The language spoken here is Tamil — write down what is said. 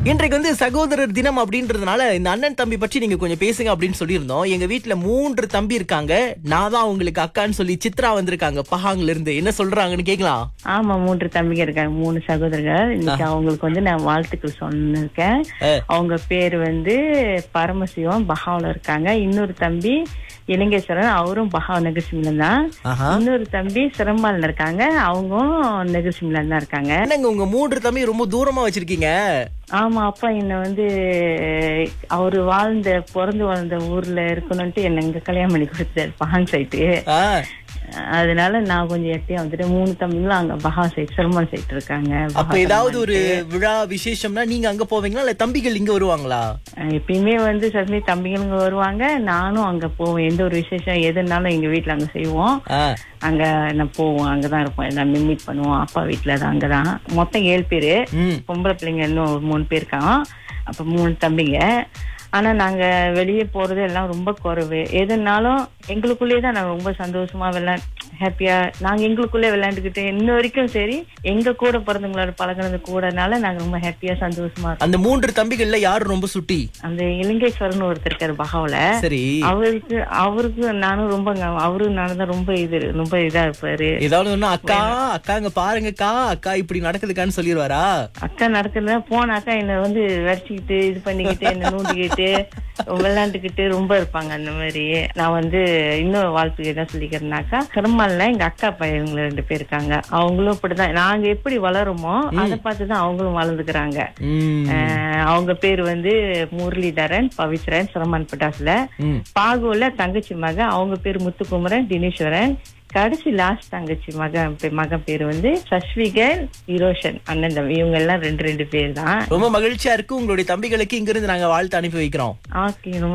இன்றைக்கு வந்து சகோதரர் தினம் அப்படின்றதுனால இந்த அண்ணன் தம்பி பற்றி நீங்க கொஞ்சம் பேசுங்க அப்படின்னு சொல்லியிருந்தோம் எங்க வீட்ல மூன்று தம்பி இருக்காங்க நான் தான் உங்களுக்கு அக்கான்னு சொல்லி சித்ரா வந்திருக்காங்க பஹாங்ல இருந்து என்ன சொல்றாங்கன்னு கேக்கலாம் ஆமா மூன்று தம்பிங்க இருக்காங்க மூணு சகோதரர்கள் இன்னைக்கு அவங்களுக்கு வந்து நான் வாழ்த்துக்கள் சொன்னிருக்கேன் அவங்க பேர் வந்து பரமசிவம் பஹாவுல இருக்காங்க இன்னொரு தம்பி இலங்கேஸ்வரன் அவரும் பஹா நெகசிம்ல தான் ஆஹா. இன்னொரு தம்பி சிரம்பால்ல இருக்காங்க அவங்களும் நெகசிம்ல தான் இருக்காங்க என்னங்க உங்க மூன்று தம்பி ரொம்ப தூரமா வச்சிருக்கீங்க ஆமா அப்பா என்ன வந்து அவரு வாழ்ந்த பிறந்து வாழ்ந்த ஊர்ல இருக்கணும்ட்டு என்ன இங்க கல்யாணம் பண்ணி கொடுத்தாரு பஹாங் சைட்டு ஆ, அதனால நான் கொஞ்சம் எட்டியா வந்துட்டு மூணு தம்பிங்களும் அங்க பஹா சைட் சிரமன் சைட் இருக்காங்க அப்ப பஹா ஏதாவது ஒரு விழா விசேஷம்னா நீங்க அங்க போவீங்களா இல்ல தம்பிகள் இங்க வருவாங்களா அஹ் எப்பயுமே வந்து சரி தம்பிகளுங்க வருவாங்க நானும் அங்க போவேன் எந்த ஒரு விசேஷம் எதுனாலும் எங்க வீட்ல அங்க செய்வோம் ஆ, அங்க நான் போவோம் அங்கதான் இருப்போம் எல்லாமே மீட் பண்ணுவோம் அப்பா வீட்டுல தான் அங்கதான் மொத்தம் ஏழு பேரு ம் பொம்பளை பிள்ளைங்க இன்னும் ஒரு மூணு பேர் இருக்காங்க அப்ப மூணு தம்பிங்க ஆனா நாங்க வெளியே போறது எல்லாம் ரொம்ப குறைவு எதுனாலும் எங்களுக்குள்ளேயே தான் நாங்க ரொம்ப சந்தோஷமா விளையா ஹாப்பியா நாங்க எங்களுக்குள்ளே விளையாண்டுக்கிட்டு இன்ன வரைக்கும் சரி எங்க கூட பிறந்தவங்களோட பழகினது கூடனால நாங்க ரொம்ப ஹாப்பியா சந்தோஷமா இருக்கோம் அந்த மூன்று தம்பிகள்ல யாரு ரொம்ப சுட்டி அந்த இலங்கேஸ்வரன் ஒருத்தர் இருக்காரு பகாவுல சரி அவருக்கு அவருக்கு நானும் ரொம்ப ங்க- அவரு நானும் தான் ரொம்ப இது ரொம்ப இதா இருப்பாரு ஏதாவது ஒண்ணு அக்கா அக்கா இங்க பாருங்கக்கா அக்கா இப்படி நடக்குதுக்கான்னு சொல்லிடுவாரா அக்கா நடக்கிறதா போனாக்கா என்ன வந்து வரிச்சுக்கிட்டு இது பண்ணிக்கிட்டு என்ன நூண்டிக்கிட்டு விளையாண்டுக்கிட்டு ரொம்ப இருப்பாங்க அந்த மாதிரி நான் வந்து இன்னொரு வாழ்த்துக்கு என்ன சொல்லிக்கிறேன்னாக்கா பெருமாள்ல எங்க அக்கா பையனுங்க ரெண்டு பேர் இருக்காங்க அவங்களும் இப்படிதான் நாங்க எப்படி வளருமோ அதை பார்த்துதான் அவங்களும் வளர்ந்துக்கிறாங்க ம் அஹ் அவங்க பேர் வந்து முரளிதரன் பவித்ரன் சிரமன் பட்டாசுல ம். பாகுல தங்கச்சி மகன் அவங்க பேர் முத்துக்குமரன் தினேஸ்வரன் கடைசி லாஸ்ட் தங்கச்சி மகன் பே- மகன் பேர் வந்து சஸ்விகன் இரோஷன் அண்ணன் தம்பி இவங்க எல்லாம் ரெண்டு ரெண்டு பேர் தான் ரொம்ப மகிழ்ச்சியா இருக்கு உங்களுடைய தம்பிகளுக்கு இங்க இருந்து நாங்க வாழ்த்து அனுப்பி வைக்கிறோம் ஓகே ரொம்ப